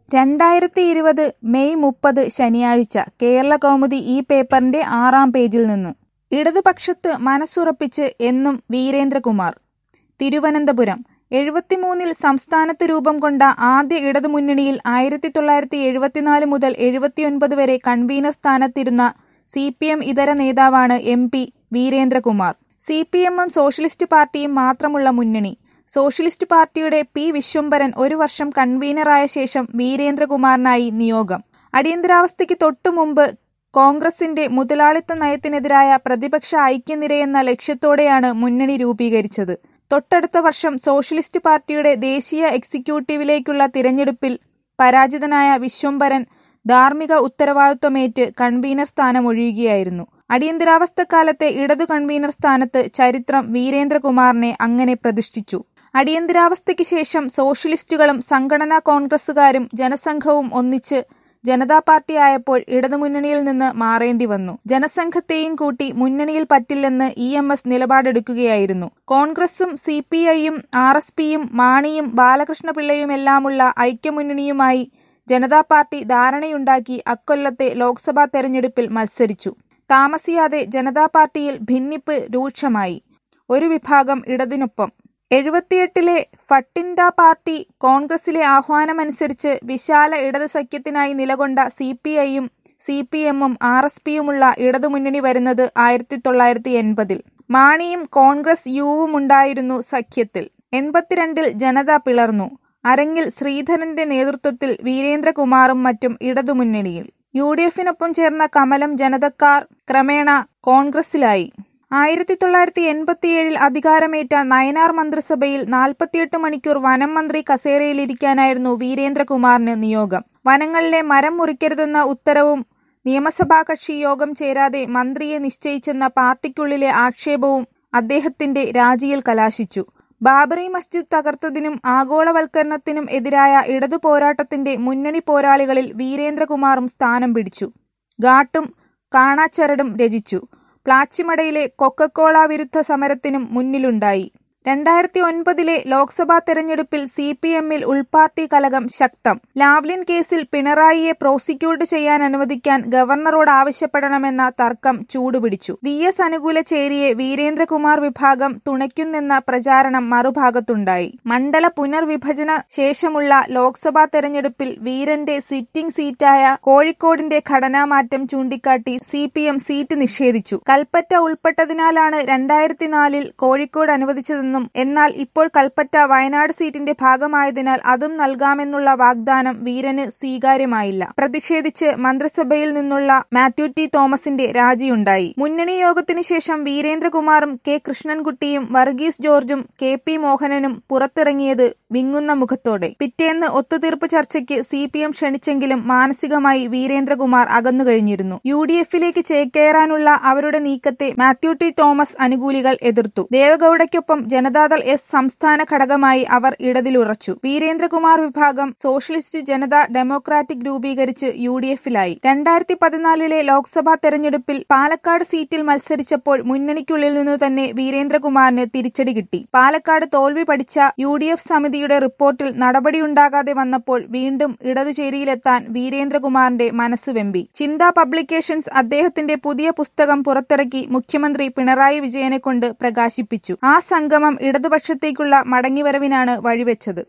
രണ്ടായിരത്തി ഇരുപത് മെയ് മുപ്പത് ശനിയാഴ്ച കേരളകൗമുദി ഈ പേപ്പറിന്റെ ആറാം പേജിൽ നിന്ന് ഇടതുപക്ഷത്ത് മനസ്സുറപ്പിച്ച് എന്നും വീരേന്ദ്രകുമാർ തിരുവനന്തപുരം എഴുപത്തിമൂന്നിൽ സംസ്ഥാനത്ത് രൂപം കൊണ്ട ആദ്യ ഇടതുമുന്നണിയിൽ ആയിരത്തി തൊള്ളായിരത്തി എഴുപത്തിനാല് മുതൽ എഴുപത്തിയൊൻപത് വരെ കൺവീനർ സ്ഥാനത്തിരുന്ന സി പി എം ഇതര നേതാവാണ് M P Veerendrakumar C P എമ്മും സോഷ്യലിസ്റ്റ് പാർട്ടിയും മാത്രമുള്ള മുന്നണി സോഷ്യലിസ്റ്റ് പാർട്ടിയുടെ പി വിശ്വംഭരൻ ഒരു വർഷം കൺവീനറായ ശേഷം വീരേന്ദ്രകുമാറിനായി നിയോഗം അടിയന്തരാവസ്ഥയ്ക്ക് തൊട്ടുമുമ്പ് കോൺഗ്രസിന്റെ മുതലാളിത്ത നയത്തിനെതിരായ പ്രതിപക്ഷ ഐക്യനിരയെന്ന ലക്ഷ്യത്തോടെയാണ് മുന്നണി രൂപീകരിച്ചത് തൊട്ടടുത്ത വർഷം സോഷ്യലിസ്റ്റ് പാർട്ടിയുടെ ദേശീയ എക്സിക്യൂട്ടീവിലേക്കുള്ള തിരഞ്ഞെടുപ്പിൽ പരാജിതനായ വിശ്വംഭരൻ ധാർമ്മിക ഉത്തരവാദിത്വമേറ്റ് കൺവീനർ സ്ഥാനമൊഴിയുകയായിരുന്നു അടിയന്തരാവസ്ഥക്കാലത്തെ ഇടതു കൺവീനർ സ്ഥാനത്ത് ചരിത്രം വീരേന്ദ്രകുമാറിനെ അങ്ങനെ പ്രതിഷ്ഠിച്ചു അടിയന്തരാവസ്ഥയ്ക്ക് ശേഷം സോഷ്യലിസ്റ്റുകളും സംഘടനാ കോൺഗ്രസുകാരും ജനസംഘവും ഒന്നിച്ച് ജനതാ പാർട്ടി ആയപ്പോൾ ഇടതുമുന്നണിയിൽ നിന്ന് മാറേണ്ടി വന്നു ജനസംഘത്തെയും കൂട്ടി മുന്നണിയിൽ പറ്റില്ലെന്ന് ഇ എം എസ് നിലപാടെടുക്കുകയായിരുന്നു കോൺഗ്രസും സി പി ഐയും ആർ എസ് പിയും മാണിയും ബാലകൃഷ്ണപിള്ളയുമെല്ലാമുള്ള ഐക്യമുന്നണിയുമായി ജനതാ പാർട്ടി ധാരണയുണ്ടാക്കി അക്കൊല്ലത്തെ ലോക്സഭാ തെരഞ്ഞെടുപ്പിൽ മത്സരിച്ചു താമസിയാതെ ജനതാ പാർട്ടിയിൽ ഭിന്നിപ്പ് രൂക്ഷമായി ഒരു വിഭാഗം ഇടതിനൊപ്പം എഴുപത്തിയെട്ടിലെ ഫട്ടിൻഡ പാർട്ടി കോൺഗ്രസിലെ ആഹ്വാനമനുസരിച്ച് വിശാല ഇടത് സഖ്യത്തിനായി നിലകൊണ്ട സി പി ഐയും സി പി എമ്മും ആർ എസ് പിയുമുള്ള ഇടതുമുന്നണി വരുന്നത് ആയിരത്തി തൊള്ളായിരത്തി എൺപതിൽ മാണിയും കോൺഗ്രസ് യുവും ഉണ്ടായിരുന്നു സഖ്യത്തിൽ എൺപത്തിരണ്ടിൽ ജനത പിളർന്നു അരങ്ങിൽ ശ്രീധരന്റെ നേതൃത്വത്തിൽ വീരേന്ദ്രകുമാറും മറ്റും ഇടതുമുന്നണിയിൽ യു ഡി എഫിനൊപ്പം ചേർന്ന കമലം ജനതക്കാർ ക്രമേണ കോൺഗ്രസിലായി ആയിരത്തി തൊള്ളായിരത്തി എൺപത്തിയേഴിൽ അധികാരമേറ്റ നയനാർ മന്ത്രിസഭയിൽ നാൽപ്പത്തിയെട്ട് മണിക്കൂർ വനം മന്ത്രി കസേരയിലിരിക്കാനായിരുന്നു വീരേന്ദ്രകുമാറിന് നിയോഗം വനങ്ങളിലെ മരം മുറിക്കരുതെന്ന ഉത്തരവും നിയമസഭാ കക്ഷി യോഗം ചേരാതെ മന്ത്രിയെ നിശ്ചയിച്ചെന്ന പാർട്ടിക്കുള്ളിലെ ആക്ഷേപവും അദ്ദേഹത്തിന്റെ രാജിയിൽ കലാശിച്ചു ബാബറി മസ്ജിദ് തകർത്തതിനും ആഗോളവൽക്കരണത്തിനും എതിരായ ഇടതു പോരാട്ടത്തിന്റെ മുന്നണി പോരാളികളിൽ വീരേന്ദ്രകുമാറും സ്ഥാനം പിടിച്ചു ഗാട്ടും കാണാച്ചരടും രചിച്ചു പ്ലാച്ചിമടയിലെ കൊക്കക്കോള വിരുദ്ധ സമരത്തിനും മുന്നിലുണ്ടായി രണ്ടായിരത്തി ഒൻപതിലെ ലോക്സഭാ തെരഞ്ഞെടുപ്പിൽ സി പി എമ്മിൽ ഉൾപാർട്ടി കലകം ശക്തം ലാവ്ലിൻ കേസിൽ പിണറായിയെ പ്രോസിക്യൂട്ട് ചെയ്യാൻ അനുവദിക്കാൻ ഗവർണറോട് ആവശ്യപ്പെടണമെന്ന തർക്കം ചൂടുപിടിച്ചു വി എസ് അനുകൂല ചേരിയെ വീരേന്ദ്രകുമാർ വിഭാഗം തുണയ്ക്കുന്നെന്ന പ്രചാരണം മറുഭാഗത്തുണ്ടായി മണ്ഡല പുനർവിഭജന ശേഷമുള്ള ലോക്സഭാ തെരഞ്ഞെടുപ്പിൽ വീരന്റെ സിറ്റിംഗ് സീറ്റായ കോഴിക്കോടിന്റെ ഘടനാമാറ്റം ചൂണ്ടിക്കാട്ടി സി പി എം സീറ്റ് നിഷേധിച്ചു കൽപ്പറ്റ ഉൾപ്പെട്ടതിനാലാണ് രണ്ടായിരത്തിനാലിൽ കോഴിക്കോട് അനുവദിച്ചതെന്നും എന്നാൽ ഇപ്പോൾ കൽപ്പറ്റ വയനാട് സീറ്റിന്റെ ഭാഗമായതിനാൽ അതും നൽകാമെന്നുള്ള വാഗ്ദാനം വീരന് സ്വീകാര്യമായില്ല പ്രതിഷേധിച്ച് മന്ത്രിസഭയിൽ നിന്നുള്ള മാത്യു ടി തോമസിന്റെ രാജിയുണ്ടായി മുന്നണി യോഗത്തിനു ശേഷം വീരേന്ദ്രകുമാറും കെ കൃഷ്ണൻകുട്ടിയും വർഗീസ് ജോർജും കെ പി മോഹനനും പുറത്തിറങ്ങിയത് വിങ്ങുന്ന മുഖത്തോടെ പിറ്റേന്ന് ഒത്തുതീർപ്പ് ചർച്ചയ്ക്ക് സി പി എം ക്ഷണിച്ചെങ്കിലും മാനസികമായി വീരേന്ദ്രകുമാർ അകന്നുകഴിഞ്ഞിരുന്നു യു ഡി എഫിലേക്ക് ചേക്കേറാനുള്ള അവരുടെ നീക്കത്തെ മാത്യു ടി തോമസ് അനുകൂലികൾ എതിർത്തു ദേവഗൌഡയ്ക്കൊപ്പം ജനതാദൾ എസ് സംസ്ഥാന ഘടകമായി അവർ ഇടതിലുറച്ചു വീരേന്ദ്രകുമാർ വിഭാഗം സോഷ്യലിസ്റ്റ് ജനത ഡെമോക്രാറ്റിക് രൂപീകരിച്ച് യു ഡി എഫിലായി രണ്ടായിരത്തി പതിനാലിലെ ലോക്സഭാ തെരഞ്ഞെടുപ്പിൽ പാലക്കാട് സീറ്റിൽ മത്സരിച്ചപ്പോൾ മുന്നണിക്കുള്ളിൽ നിന്നു തന്നെ വീരേന്ദ്രകുമാറിന് തിരിച്ചടി കിട്ടി പാലക്കാട് തോൽവി പഠിച്ച യു ഡി എഫ് സമിതിയുടെ റിപ്പോർട്ടിൽ നടപടിയുണ്ടാകാതെ വന്നപ്പോൾ വീണ്ടും ഇടതുചേരിയിലെത്താൻ വീരേന്ദ്രകുമാറിന്റെ മനസ്സ് വെമ്പി ചിന്ത പബ്ലിക്കേഷൻസ് അദ്ദേഹത്തിന്റെ പുതിയ പുസ്തകം പുറത്തിറക്കി മുഖ്യമന്ത്രി പിണറായി വിജയനെ കൊണ്ട് പ്രകാശിപ്പിച്ചു ആ സംഗമം ഇടതുപക്ഷത്തേക്കുള്ള മടങ്ങിവരവിനാണ് വഴിവെച്ചത്